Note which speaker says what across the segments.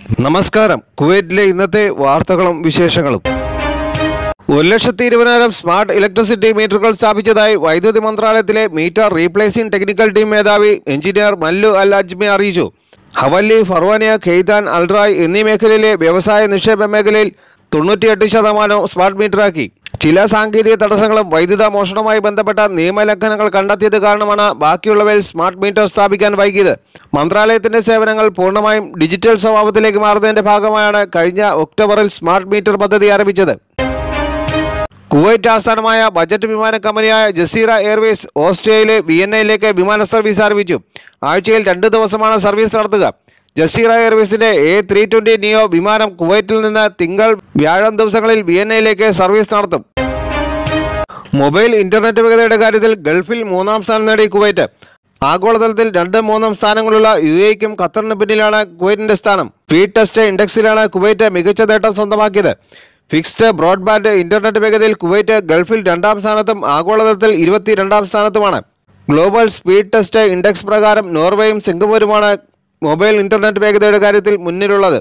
Speaker 1: നമസ്കാരം കുവൈറ്റിലെ ഇന്നത്തെ വാർത്തകളും വിശേഷങ്ങളും ഒരു ലക്ഷത്തി ഇരുപതിനായിരം സ്മാർട്ട് ഇലക്ട്രിസിറ്റി മീറ്ററുകൾ സ്ഥാപിച്ചതായി വൈദ്യുതി മന്ത്രാലയത്തിലെ മീറ്റർ റീപ്ലേസിംഗ് ടെക്നിക്കൽ ടീം മേധാവി എഞ്ചിനീയർ മല്ലു അൽ അജ്മി അറിയിച്ചു ഹവല്ലി ഫർവാനിയ ഖെയ്താൻ അൽറായ് എന്നീ മേഖലയിലെ വ്യവസായ നിക്ഷേപ മേഖലയിൽ തൊണ്ണൂറ്റിയെട്ട് ശതമാനവും സ്മാർട്ട് മീറ്ററാക്കി ചില സാങ്കേതിക തടസ്സങ്ങളും വൈദ്യുത മോഷണവുമായി ബന്ധപ്പെട്ട നിയമലംഘനങ്ങൾ കണ്ടെത്തിയത് കാരണമാണ് ബാക്കിയുള്ളവയിൽ സ്മാർട്ട് മീറ്റർ സ്ഥാപിക്കാൻ വൈകിയത് മന്ത്രാലയത്തിന്റെ സേവനങ്ങൾ പൂർണ്ണമായും ഡിജിറ്റൽ സ്വഭാവത്തിലേക്ക് മാറുന്നതിന്റെ ഭാഗമായാണ് കഴിഞ്ഞ ഒക്ടോബറിൽ സ്മാർട്ട് മീറ്റർ പദ്ധതി ആരംഭിച്ചത് കുവൈറ്റ് ആസ്ഥാനമായ ബജറ്റ് വിമാന കമ്പനിയായ ജസീറ എയർവേസ് ഓസ്ട്രിയയിലെ വിയന്നയിലേക്ക് വിമാന സർവീസ് ആരംഭിച്ചു ആഴ്ചയിൽ രണ്ട് ദിവസമാണ് സർവീസ് നടത്തുക ജസീറ എയർവേസിന്റെ എ ത്രീ ട്വന്റി നിയോ വിമാനം കുവൈറ്റിൽ നിന്ന് തിങ്കൾ വ്യാഴം ദിവസങ്ങളിൽ വിയന്നയിലേക്ക് സർവീസ് നടത്തും മൊബൈൽ ഇന്റർനെറ്റ് വേഗതയുടെ കാര്യത്തിൽ ഗൾഫിൽ മൂന്നാം സ്ഥാനം നേടി കുവൈറ്റ് ആഗോളതലത്തിൽ രണ്ട് മൂന്നാം സ്ഥാനങ്ങളുള്ള യു എക്കും ഖത്തറിന് പിന്നിലാണ് കുവൈറ്റിന്റെ സ്ഥാനം സ്പീഡ് ടെസ്റ്റ് ഇൻഡെക്സിലാണ് കുവൈറ്റ് മികച്ച നേട്ടം സ്വന്തമാക്കിയത് ഫിക്സ്ഡ് ബ്രോഡ്ബാൻഡ് ഇന്റർനെറ്റ് വേഗതയിൽ കുവൈറ്റ് ഗൾഫിൽ രണ്ടാം സ്ഥാനത്തും ആഗോളതലത്തിൽ ഇരുപത്തിരണ്ടാം സ്ഥാനത്തുമാണ് ഗ്ലോബൽ സ്പീഡ് ടെസ്റ്റ് ഇൻഡെക്സ് പ്രകാരം നോർവേയും സിംഗപ്പൂരുമാണ് മൊബൈൽ ഇന്റർനെറ്റ് വേഗതയുടെ കാര്യത്തിൽ മുന്നിലുള്ളത്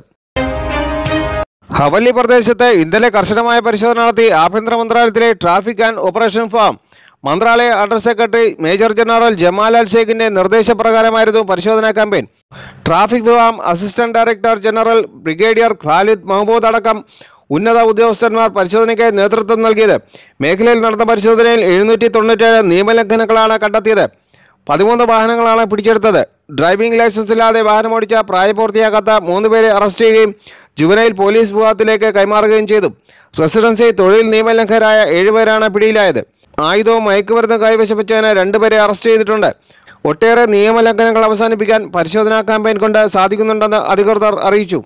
Speaker 1: ഹവല്ലി പ്രദേശത്ത് ഇന്നലെ കർശനമായ പരിശോധന നടത്തി ആഭ്യന്തര മന്ത്രാലയത്തിലെ ട്രാഫിക് ആൻഡ് ഓപ്പറേഷൻ ഫാം മന്ത്രാലയ under secretary major general Jamal Al ഷേഖിന്റെ നിർദ്ദേശപ്രകാരമായിരുന്നു പരിശോധനാ ക്യാമ്പയിൻ ട്രാഫിക് വിഭാഗം assistant director general brigadier Khalid മഹബൂദ് അടക്കം ഉന്നത ഉദ്യോഗസ്ഥന്മാർ പരിശോധനയ്ക്ക് നേതൃത്വം നൽകിയത് മേഖലയിൽ നടന്ന പരിശോധനയിൽ എഴുന്നൂറ്റി തൊണ്ണൂറ്റേഴ് നിയമലംഘനങ്ങളാണ് കണ്ടെത്തിയത് പതിമൂന്ന് വാഹനങ്ങളാണ് പിടിച്ചെടുത്തത് ഡ്രൈവിംഗ് ലൈസൻസ് ഇല്ലാതെ വാഹനമോടിച്ച പ്രായപൂർത്തിയാകാത്ത മൂന്ന് പേരെ അറസ്റ്റ് ചെയ്യുകയും ജുവനൈൽ പോലീസ് വിഭാഗത്തിലേക്ക് കൈമാറുകയും ചെയ്തു റെസിഡൻസി തൊഴിൽ നിയമലംഘകരായ ഏഴുപേരാണ് പിടിയിലായത് ആയുധവും മയക്കുമരുന്ന് കൈവശം വെച്ചതിന് രണ്ടുപേരെ അറസ്റ്റ് ചെയ്തിട്ടുണ്ട് ഒട്ടേറെ നിയമലംഘനങ്ങൾ അവസാനിപ്പിക്കാൻ പരിശോധനാ ക്യാമ്പയിൻ കൊണ്ട് സാധിക്കുന്നുണ്ടെന്ന് അധികൃതർ അറിയിച്ചു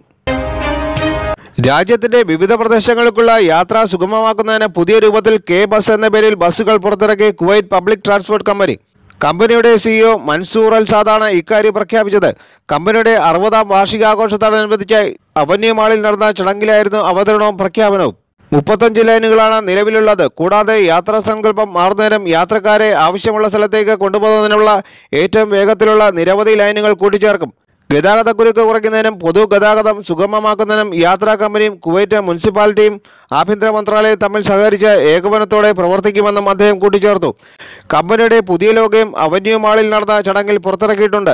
Speaker 1: രാജ്യത്തിന്റെ വിവിധ പ്രദേശങ്ങൾക്കുള്ള യാത്ര സുഗമമാക്കുന്നതിന് പുതിയ രൂപത്തിൽ കെ ബസ് എന്ന പേരിൽ ബസ്സുകൾ പുറത്തിറക്കി കുവൈറ്റ് പബ്ലിക് ട്രാൻസ്പോർട്ട് കമ്പനി കമ്പനിയുടെ സിഇഒ മൻസൂർ അൽ സാദാണ് ഇക്കാര്യം പ്രഖ്യാപിച്ചത് കമ്പനിയുടെ അറുപതാം വാർഷികാഘോഷത്തോടനുബന്ധിച്ച് അവന്യൂ മാളിൽ നടന്ന ചടങ്ങിലായിരുന്നു അവതരണവും പ്രഖ്യാപനവും മുപ്പത്തഞ്ച് ലൈനുകളാണ് നിലവിലുള്ളത് കൂടാതെ യാത്രാ സങ്കല്പം മാറുന്നതിനും യാത്രക്കാരെ ആവശ്യമുള്ള സ്ഥലത്തേക്ക് കൊണ്ടുപോകുന്നതിനുള്ള ഏറ്റവും വേഗത്തിലുള്ള നിരവധി ലൈനുകൾ കൂട്ടിച്ചേർക്കും ഗതാഗതക്കുരുക്ക് കുറയ്ക്കുന്നതിനും പൊതുഗതാഗതം സുഗമമാക്കുന്നതിനും യാത്രാ കമ്പനിയും കുവൈറ്റ് മുനിസിപ്പാലിറ്റിയും ആഭ്യന്തര മന്ത്രാലയവും തമ്മിൽ സഹകരിച്ച് ഏകോപനത്തോടെ പ്രവർത്തിക്കുമെന്നും അദ്ദേഹം കൂട്ടിച്ചേർത്തു കമ്പനിയുടെ പുതിയ ലോഗയും അവന്യൂ മാളിൽ നടന്ന ചടങ്ങിൽ പുറത്തിറക്കിയിട്ടുണ്ട്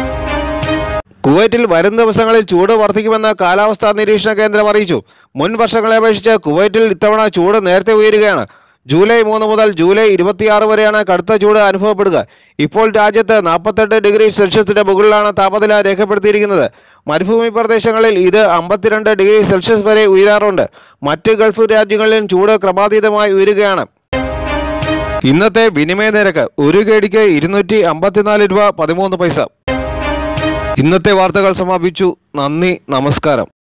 Speaker 1: കുവൈറ്റിൽ വരും ദിവസങ്ങളിൽ ചൂട് വർദ്ധിക്കുമെന്ന് കാലാവസ്ഥാ നിരീക്ഷണ കേന്ദ്രം അറിയിച്ചു മുൻ വർഷങ്ങളെ അപേക്ഷിച്ച് കുവൈറ്റിൽ ഇത്തവണ ചൂട് നേരത്തെ ഉയരുകയാണ് ജൂലൈ മൂന്ന് മുതൽ ജൂലൈ ഇരുപത്തിയാറ് വരെയാണ് കടുത്ത ചൂട് അനുഭവപ്പെടുക ഇപ്പോൾ രാജ്യത്ത് നാൽപ്പത്തെട്ട് ഡിഗ്രി സെൽഷ്യസിന്റെ മുകളിലാണ് താപനില രേഖപ്പെടുത്തിയിരിക്കുന്നത് മരുഭൂമി പ്രദേശങ്ങളിൽ ഇത് അമ്പത്തിരണ്ട് ഡിഗ്രി സെൽഷ്യസ് വരെ ഉയരാറുണ്ട് മറ്റ് ഗൾഫ് രാജ്യങ്ങളിലും ചൂട് ക്രമാതീതമായി ഉയരുകയാണ് ഇന്നത്തെ വിനിമയ നിരക്ക് ഒരു കേടിക്ക് ഇരുന്നൂറ്റി അമ്പത്തിനാല് രൂപ പതിമൂന്ന് പൈസ ഇന്നത്തെ വാർത്തകൾ സമാപിച്ചു നന്ദി നമസ്കാരം